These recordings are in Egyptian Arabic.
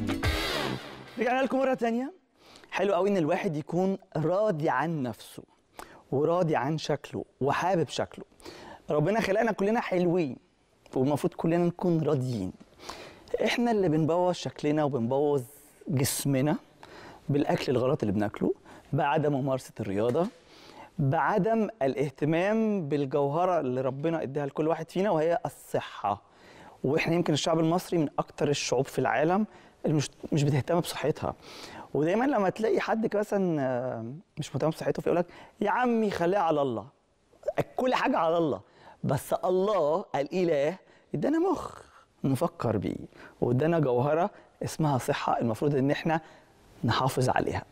رجعنا لكم مرة تانية حلو قوي ان الواحد يكون راضي عن نفسه وراضي عن شكله وحابب شكله ربنا خلقنا كلنا حلوين والمفروض كلنا نكون راضيين احنا اللي بنبوظ شكلنا وبنبوظ جسمنا بالاكل الغلط اللي بناكله بعدم ممارسة الرياضة بعدم الاهتمام بالجوهرة اللي ربنا اداها لكل واحد فينا وهي الصحة واحنا يمكن الشعب المصري من اكتر الشعوب في العالم اللي مش مش بتهتم بصحتها ودايما لما تلاقي حد كده مثلا آه، مش مهتم بصحته فيقول لك يا عمي خليها على الله كل حاجه على الله بس الله الاله ادانا مخ نفكر بيه وادانا جوهره اسمها صحه المفروض ان احنا نحافظ عليها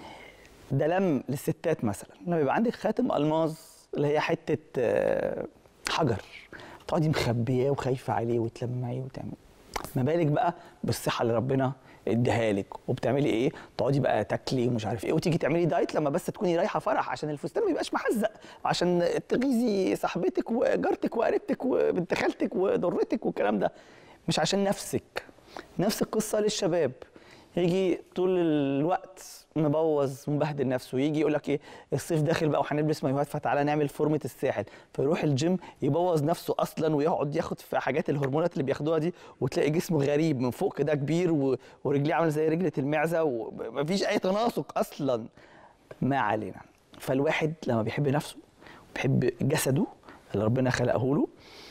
ده لم للستات مثلا لما يبقى عندك خاتم الماظ اللي هي حته آه، حجر تقعدي مخبياه وخايفه عليه وتلمعيه وتعملي ما بالك بقى بالصحه اللي ربنا اديها لك وبتعملي ايه تقعدي بقى تاكلي ومش عارف ايه وتيجي تعملي دايت لما بس تكوني رايحه فرح عشان الفستان ما يبقاش محزق عشان تغيظي صاحبتك وجارتك وقريبتك وبنت خالتك وضرتك والكلام ده مش عشان نفسك نفس القصه للشباب يجي طول الوقت مبوظ مبهدل نفسه يجي يقول لك ايه الصيف داخل بقى وهنلبس مايوهات فتعالى نعمل فورمه الساحل فيروح الجيم يبوظ نفسه اصلا ويقعد ياخد في حاجات الهرمونات اللي بياخدوها دي وتلاقي جسمه غريب من فوق كده كبير و... ورجليه عامله زي رجله المعزه ومفيش اي تناسق اصلا ما علينا فالواحد لما بيحب نفسه بيحب جسده اللي ربنا خلقه له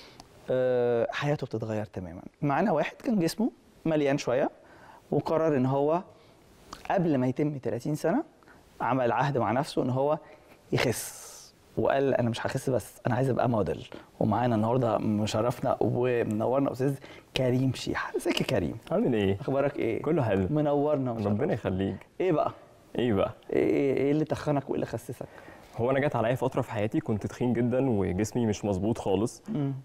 آه، حياته بتتغير تماما معانا واحد كان جسمه مليان شويه وقرر ان هو قبل ما يتم 30 سنه عمل عهد مع نفسه ان هو يخس وقال انا مش هخس بس انا عايز ابقى موديل ومعانا النهارده مشرفنا ومنورنا استاذ كريم شيحه ازيك يا كريم عامل ايه؟ اخبارك ايه كله حلو منورنا ومشرفنا. ربنا يخليك ايه بقى ايه بقى؟ ايه ايه, إيه اللي تخنك وايه اللي خسسك هو انا جت عليا فتره في حياتي كنت تخين جدا وجسمي مش مظبوط خالص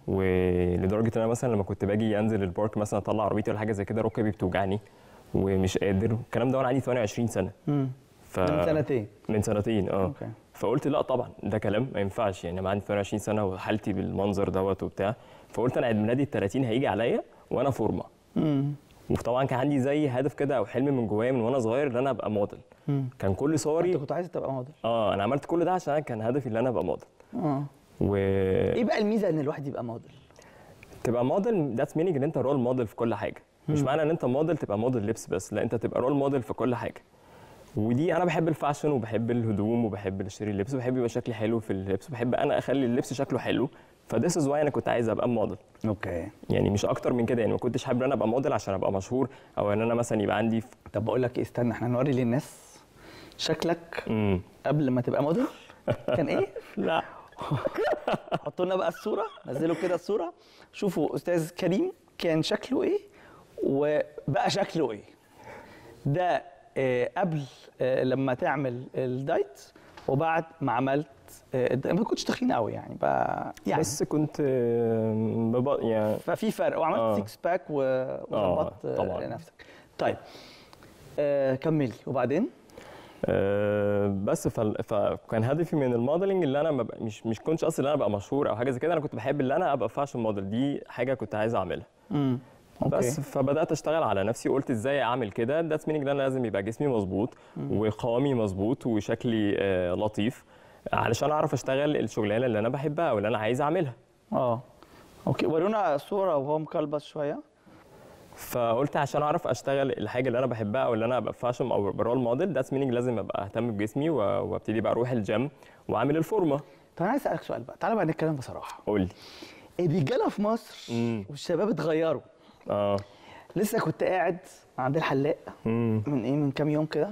ولدرجه ان انا مثلا لما كنت باجي انزل البارك مثلا اطلع عربيتي ولا حاجه زي كده ركبي بتوجعني ومش قادر الكلام ده وانا عندي 28 سنه امم ف... ده من سنتين من سنتين اه اوكي فقلت لا طبعا ده كلام ما ينفعش يعني انا عندي 28 سنه وحالتي بالمنظر دوت وبتاع فقلت انا عيد ميلادي ال 30 هيجي عليا وانا فورمه امم وطبعا كان عندي زي هدف كده او حلم من جوايا من وانا صغير ان انا ابقى موديل امم كان كل صوري انت كنت عايز تبقى موديل اه انا عملت كل ده عشان أنا كان هدفي ان انا ابقى موديل اه و ايه بقى الميزه ان الواحد يبقى موديل تبقى موديل ذاتس مينينج ان انت رول موديل في كل حاجه مش معنى ان انت موديل تبقى موديل لبس بس لا انت تبقى رول موديل في كل حاجه ودي انا بحب الفاشن وبحب الهدوم وبحب اشتري اللبس وبحب يبقى شكلي حلو في اللبس وبحب انا اخلي اللبس شكله حلو فذس از واي انا كنت عايز ابقى موديل اوكي يعني مش اكتر من كده يعني ما كنتش حابب ان انا ابقى موديل عشان ابقى مشهور او ان انا مثلا يبقى عندي طب بقول لك ايه استنى احنا نوري للناس شكلك امم قبل ما تبقى موديل كان ايه لا حطوا لنا بقى الصوره نزلوا كده الصوره شوفوا استاذ كريم كان شكله ايه وبقى شكله ايه ده آه، قبل آه، لما تعمل الدايت وبعد ما عملت آه، الد- ما كنتش تخين قوي يعني بقى يعني بس كنت آه، ببق... يعني ففي فرق وعملت آه. سيكس باك و- وظبطت آه طبعاً. نفسك طيب آه كملي وبعدين آه، بس فال- فكان هدفي من الموديلنج اللي انا مبقى مش مش كنتش اصلا ان انا ابقى مشهور او حاجه زي كده انا كنت بحب ان انا ابقى فاشن موديل دي حاجه كنت عايز اعملها امم بس فبدات اشتغل على نفسي وقلت ازاي اعمل كده ذاتس مينينج ان انا لازم يبقى جسمي مظبوط وقوامي مظبوط وشكلي آه، لطيف علشان اعرف اشتغل الشغلانه اللي انا بحبها او اللي انا عايز اعملها اه اوكي ورونا صوره وهو مكلبس شويه فقلت عشان اعرف اشتغل الحاجه اللي انا بحبها او اللي انا ابقى فاشن او رول موديل ذاتس مينينج لازم ابقى اهتم بجسمي و- وابتدي بقى اروح الجيم واعمل الفورمه طب انا عايز اسالك سؤال بقى تعالى بقى نتكلم بصراحه قول لي الرجاله في مصر مم. والشباب اتغيروا اه لسه كنت قاعد عند الحلاق امم من ايه من كام يوم كده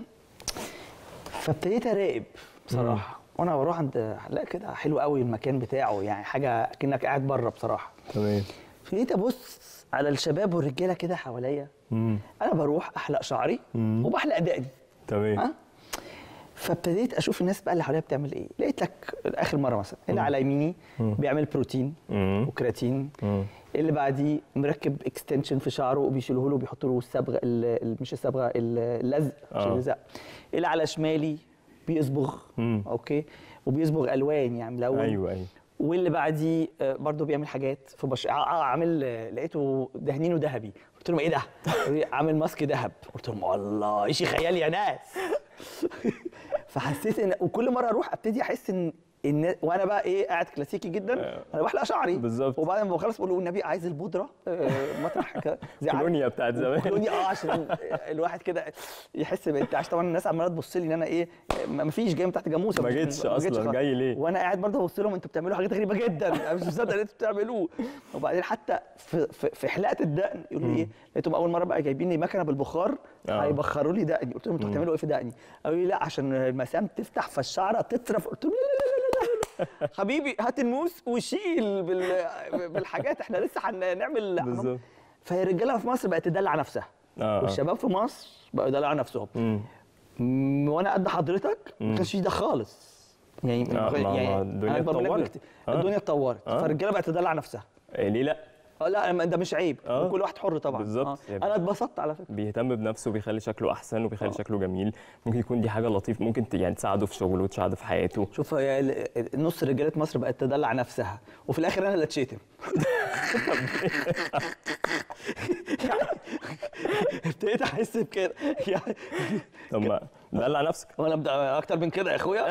فابتديت اراقب بصراحه وانا بروح عند حلاق كده حلو قوي المكان بتاعه يعني حاجه كأنك قاعد بره بصراحه تمام ابتديت ابص على الشباب والرجاله كده حواليا امم انا بروح احلق شعري مم. وبحلق دقني تمام ها فابتديت اشوف الناس بقى اللي حواليا بتعمل ايه لقيت لك اخر مره مثلا اللي على يميني مم. بيعمل بروتين امم وكرياتين امم اللي بعديه مركب اكستنشن في شعره وبيشيلوه له وبيحطوا له الصبغه ال- ال- مش الصبغه اللزق مش آه. اللزق اللي على شمالي بيصبغ مم. اوكي وبيصبغ الوان يعني ملون ايوه ايوه واللي بعديه آه، برضه بيعمل حاجات في بش ع- ع- عامل آه، لقيته دهنينه ذهبي قلت لهم ايه ده؟ قالوا لي عامل ماسك ذهب قلت لهم الله شيء خيال يا ناس فحسيت ان وكل مره اروح ابتدي احس ان ان وانا بقى ايه قاعد كلاسيكي جدا انا بحلق شعري بالظبط. وبعد ما بخلص بقول له والنبي عايز البودره آه، مطرح كده زي عارف- كولونيا بتاعت زمان كولونيا اه عشان الواحد كده يحس بانت عشان طبعا الناس عماله تبص لي ان انا ايه ما فيش جاي من تحت جاموسه ما مش- جيتش ما أصلاً، خالص. جاي ليه؟ وانا قاعد برضه ببص لهم انتوا بتعملوا حاجات غريبه جدا انا مش مصدق اللي انتوا بتعملوه وبعدين حتى في في, في حلاقه الدقن يقولوا لي ايه لقيتهم اول مره بقى جايبين لي مكنه بالبخار آه. هيبخروا لي دقني قلت لهم انتوا بتعملوا ايه في دقني قالوا لي لا عشان المسام تفتح فالشعره تطرف قلت لهم لا لا لا لا لا لا لا. حبيبي هات الموس وشيل بال... بالحاجات احنا لسه هنعمل بالظبط. فهي الرجاله في مصر بقت تدلع نفسها آه، آه. والشباب في مصر بقوا يدلعوا نفسهم مم. م- وانا قد حضرتك ما كانش في ده خالص يعني آه، ما- ما الدنيا أنا بقول لك اتطورت. بكت- آه. الدنيا اتطورت آه. فالرجاله بقت تدلع نفسها إيه ليه لا اه لا ما- ده مش عيب آه. وكل واحد حر طبعا بالظبط. آه. يعني- انا اتبسطت على فكره بيهتم بنفسه وبيخلي شكله احسن وبيخلي آه. شكله جميل ممكن يكون دي حاجه لطيفه ممكن ت- يعني تساعده في شغله وتساعده في حياته شوف هي ال- نص رجاله مصر بقت تدلع نفسها وفي الاخر انا اللي اتشتم ابتديت احس بكده يعني طب ما دلع نفسك وانا ابدا اكتر من كده يا اخويا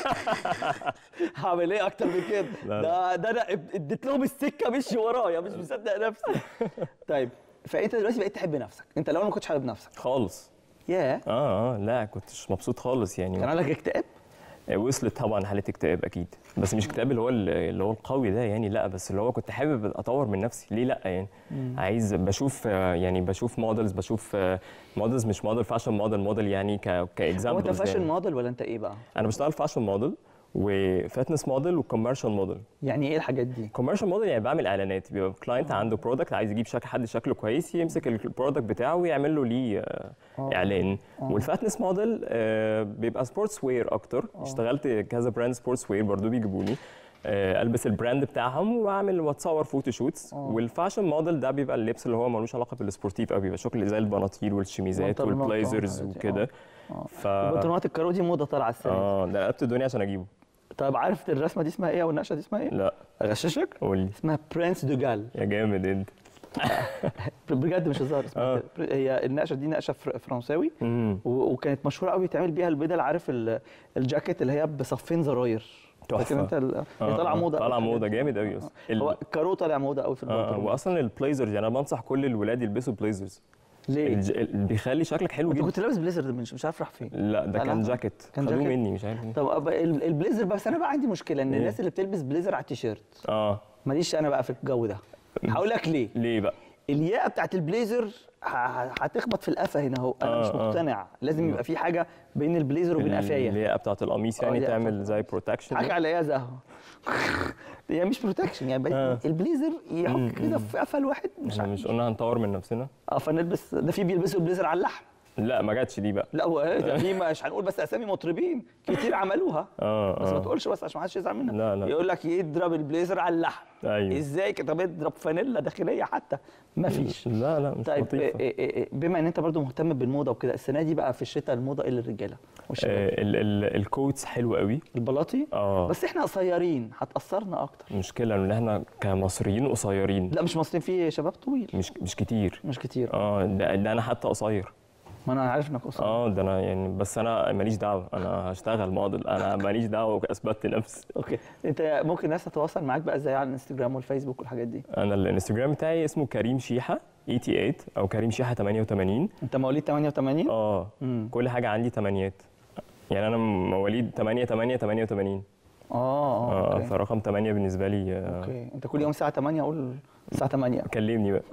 هعمل ايه اكتر من كده لا، ده ده انا اد- اديت لهم السكه مشي ورايا مش مصدق نفسي طيب فانت دلوقتي بقيت تحب نفسك انت الاول ما كنتش حابب نفسك خالص ياه اه اه لا كنتش مبسوط خالص يعني كان عندك اكتئاب وصلت طبعا حاله اكتئاب اكيد بس مش اكتئاب اللي هو اللي هو القوي ده يعني لا بس اللي هو كنت حابب اطور من نفسي ليه لا يعني عايز بشوف آه، يعني بشوف موديلز بشوف موديلز مش موديل فاشن موديل موديل يعني ك هو انت كاكزامبلز فاشن يعني. موديل ولا انت ايه بقى انا بشتغل فاشن موديل وفتنس موديل وكوميرشال موديل يعني ايه الحاجات دي كوميرشال موديل يعني بعمل اعلانات بيبقى كلاينت عنده برودكت عايز يجيب شكل حد شكله كويس يمسك البرودكت بتاعه ويعمل له ليه آه، اعلان والفاتنس موديل آه، بيبقى سبورتس وير اكتر اشتغلت كذا براند سبورتس وير برضو بيجيبوني آه، البس البراند بتاعهم واعمل واتصور فوتو شوتس والفاشن موديل ده بيبقى اللبس اللي هو ملوش علاقه بالسبورتيف قوي بيبقى شكل زي البناطيل والشميزات بنطلونات والبلايزرز والحاجات دي. وكده ف البنطلونات الكارو دي موضه طالعه السنه دي. اه ده قلبت الدنيا عشان اجيبه طيب عارف الرسمه دي اسمها ايه او النقشه دي اسمها ايه لا اغششك قول لي اسمها برنس دوجال يا جامد انت بجد مش هزار اسمها آه. كده. هي النقشه دي نقشه فر- فرنساوي مم. و- وكانت مشهوره قوي تعمل بيها البدل عارف ال- الجاكيت اللي هي بصفين زراير تحفة. فاكر انت ال- هي آه، طالعه آه، موضه طالعه أوي موضه الحاجات دي. جامد قوي اصلا آه. هو الكارو طالع موضه قوي في اه البنطلون واصلا البلايزرز يعني انا بنصح كل الولاد يلبسوا بلايزرز ليه؟ الج... ال- بيخلي شكلك حلو انت جدا كنت لابس بليزر ده مش مش عارف راح فين لا ده لا، كان لا. جاكيت كان خدوه جاكيت؟ مني مش عارف ليه. طب أبقى ال- البليزر بس انا بقى عندي مشكله ان إيه؟ الناس اللي بتلبس بليزر على التيشيرت اه ماليش انا بقى في الجو ده هقول لك ليه ليه بقى الياقه بتاعت البليزر ه- ه- هتخبط في القفا هنا اهو انا آه، مش آه. مقتنع لازم يبقى في حاجه بين البليزر وبين قفايا اللي هي بتاعت القميص آه، يعني الياقة تعمل بتاعت زي القميص. بروتكشن حاجه على اياز اهو هي مش بروتكشن يعني آه. البليزر يحك كده في قفا الواحد مش احنا عارف مش قلنا هنطور من نفسنا اه فنلبس ده في بيلبسوا البليزر على اللحم لا ما جاتش دي بقى لا هو إيه ده في مش هنقول بس اسامي مطربين كتير عملوها اه بس ما اه تقولش بس عشان ما حدش يزعل منك لا، لا. يقول لك يضرب البليزر على اللحم ايوه ازاي كده طب اضرب فانيلا داخليه حتى ما فيش لا لا مش طيب لطيفه إيه إيه إيه بما ان انت برضو مهتم بالموضه وكده السنه دي بقى في الشتاء الموضه ايه للرجاله والشباب آه ال- ال- الكوتس حلو قوي البلاطي اه بس احنا قصيرين هتاثرنا اكتر المشكله ان احنا كمصريين قصيرين لا مش مصريين في شباب طويل مش مش كتير مش كتير اه ده, ده انا حتى قصير ما انا عارف انك قصير اه ده انا يعني بس انا ماليش دعوه انا هشتغل موديل انا ماليش دعوه اثبتت نفسي اوكي انت ممكن الناس تتواصل معاك بقى ازاي على الانستجرام والفيسبوك والحاجات دي انا الانستجرام بتاعي اسمه كريم شيحه 88 او كريم شيحه 88 انت مواليد 88 اه امم كل حاجه عندي تمانيات يعني انا مواليد 8 8 88 اه اه اه اوكي فرقم 8 بالنسبه لي آه، اوكي انت كل يوم الساعه 8 اقول الساعه 8 كلمني بقى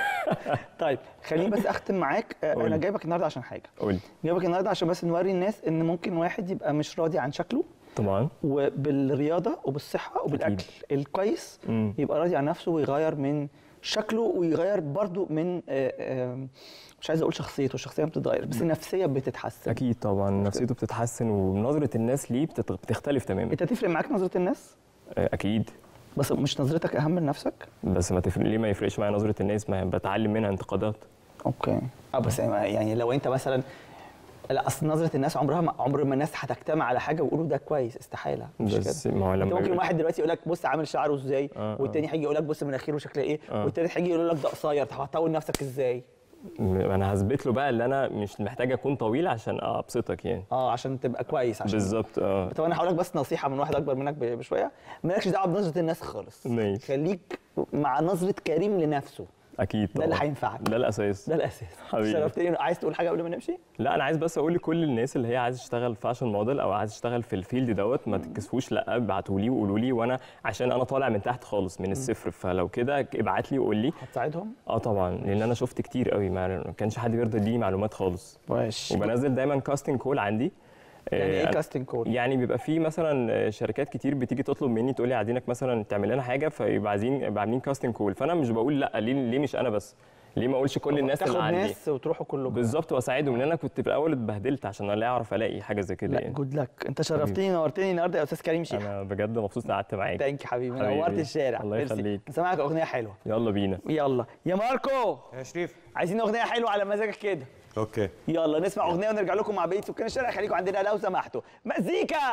طيب خليني بس اختم معاك آه، قول انا لي. جايبك النهارده عشان حاجه قول جايبك النهارده عشان بس نوري الناس ان ممكن واحد يبقى مش راضي عن شكله طبعا وبالرياضه وبالصحه وبالاكل الكويس مم. يبقى راضي عن نفسه ويغير من شكله ويغير برضو من آه، آه، مش عايز اقول شخصيته الشخصيه ما بتتغير بس النفسيه بتتحسن اكيد طبعا نفسيته بتتحسن ونظره الناس ليه بتت- بتختلف تماما انت تفرق معاك نظره الناس آه، اكيد بس مش نظرتك اهم من نفسك بس ما تفرق ليه ما يفرقش معايا نظره الناس ما بتعلم منها انتقادات اوكي اه بس يعني لو انت مثلا لا اصل نظره الناس عمرها ما عمر ما الناس هتجتمع على حاجه ويقولوا ده كويس استحاله مش بس كده ما هو انت لما ممكن يقول- واحد دلوقتي يقول لك بص عامل شعره ازاي آه، والتاني هيجي يقول لك بص مناخيره شكلها ايه آه. والتالت هيجي يقول لك ده قصير طب هتطول نفسك ازاي م- انا هثبت له بقى اللي انا مش محتاج اكون طويل عشان ابسطك يعني اه عشان تبقى كويس عشان بالظبط اه طب انا هقول لك بس نصيحه من واحد اكبر منك ب- بشويه مالكش دعوه بنظره الناس خالص ماشي. خليك مع نظره كريم لنفسه اكيد ده اللي طبعاً. هينفعك ده الاساس ده الاساس حبيبي. شرفتني عايز تقول حاجه قبل ما نمشي لا انا عايز بس اقول لكل الناس اللي هي عايزه تشتغل فاشن موديل او عايزه تشتغل في الفيلد دوت ما تتكسفوش لا ابعتوا لي وقولوا لي وانا عشان انا طالع من تحت خالص من الصفر فلو كده ابعت لي وقول لي هتساعدهم اه طبعا لان انا شفت كتير قوي ما كانش حد بيرضى يديني معلومات خالص ماشي وبنزل دايما كاستنج كول عندي يعني ايه آه، كاستنج كول يعني بيبقى في مثلا شركات كتير بتيجي تطلب مني تقول لي عايزينك مثلا تعمل لنا حاجه فيبقى عايزين يبقى عاملين كاستنج كول فانا مش بقول لا ليه ليه مش انا بس ليه ما اقولش كل الناس تاخد اللي عندي ناس وتروحوا كلكم بالظبط واساعدهم لان انا كنت في الاول اتبهدلت عشان انا لا اعرف الاقي حاجه زي كده لا يعني جود لك انت شرفتني نورتني النهارده يا استاذ كريم شيخ انا بجد مبسوط اني قعدت معاك ثانك يو حبيبي حبيبي. نورت الشارع الله ميرسي. يخليك. نسمعك اغنيه حلوه يلا بينا يلا يا ماركو يا شريف عايزين اغنيه حلوه على مزاجك كده اوكي يلا نسمع اغنيه ونرجع لكم مع بقيه سكان الشارع خليكم عندنا لو سمحتوا مزيكا